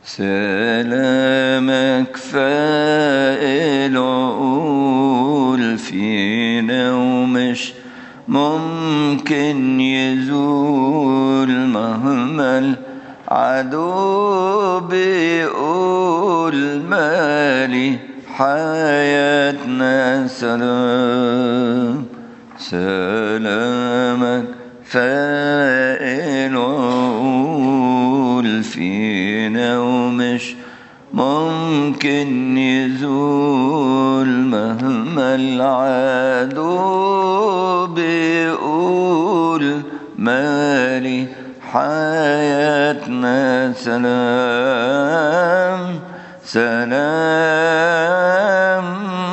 سلامك فائل عقول فينا ومش ممكن يزول مهما العدو بيقول مالي حياتنا سلام سلامك فائل عقول فينا ومش ممكن يزول مهما العدو بيقول مالي حياتنا سلام سلام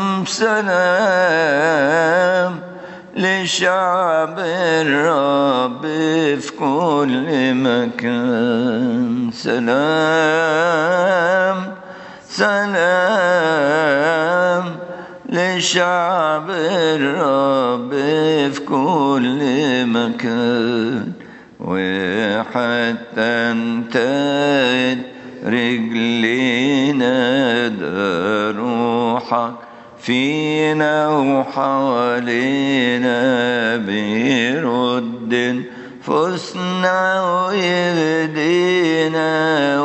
سلام لشعب الرب في كل مكان سلام سلام لشعب الرب في كل مكان وحتى انتهت رجلينا ده روحك فينا وحوالينا بيرد نفوسنا ويهدينا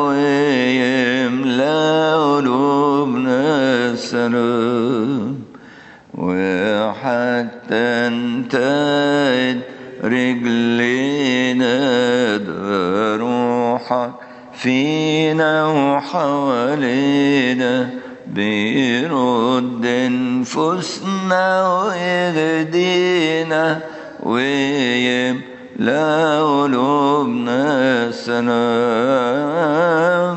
ويملى قلوبنا سلام وحتى انتهت رجلينا ده روحك فينا وحوالينا بيرد نفوسنا ويهدينا ويملى قلوبنا سلام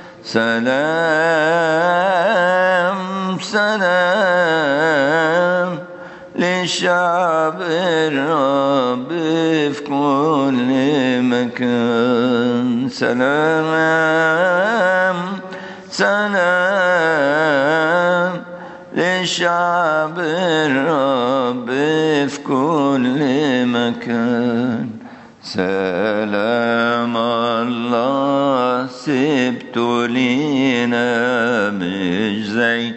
سلام سلام لشعب الرب في كل مكان سلام سلام لشعب الرب في كل مكان سلام الله سبت لينا مش زي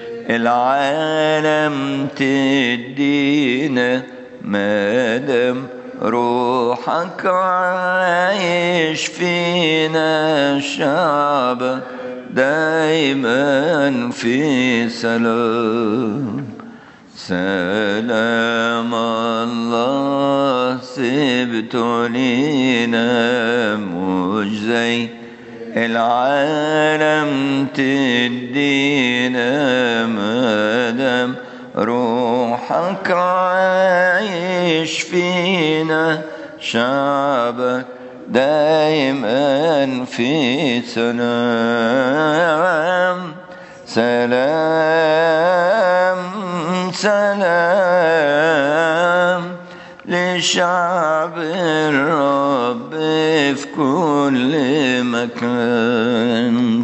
العالم تدينا مادام روحك عايش فينا شعب دايما في سلام سلام الله سبت لينا مش زي العالم تدينا مادام روحك عايش فينا شعبك دائما في سلام سلام سلام لشعب الرب في كل مكان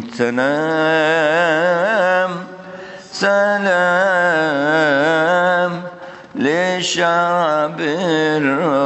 سلام سلام لشعب الرب